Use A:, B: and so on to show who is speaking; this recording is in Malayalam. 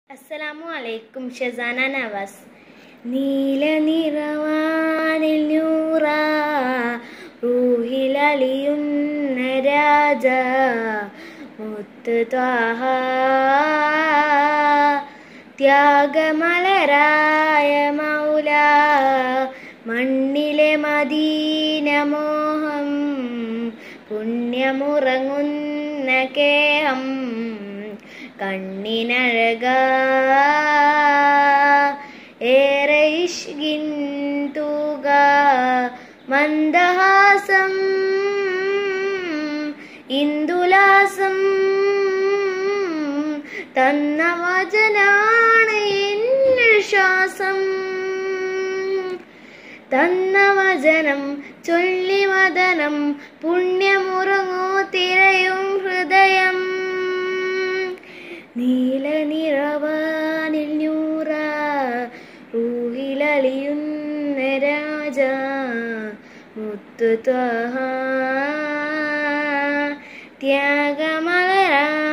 A: അസ്സലാമു അലൈക്കും ഷസാന നവാസ് നീല നിറവാനിൽ നൂറ റൂഹിലലിയുന്ന രാജ മുത്ത് ത്വാഹ ത്യാഗമലരായ മൗല മണ്ണിലെ മദീന മോഹം പുണ്യമുറങ്ങുന്ന കേഹം കണ്ണിനഴക ഏറെ ഇഷ്കിൻ തൂക മന്ദഹാസം ഇന്ദുലാസം തന്ന വചനാണ് എന്നിൽ ശ്വാസം തന്ന വചനം ചൊല്ലി വദനം പുണ്യമുറങ്ങോ തിരയും ഹൃദയം നീല നിറവാനിൽ ഞൂറ റൂഹിലലിയുന്ന രാജ മുത്തു ത്വഹ ത്യാഗമലരാ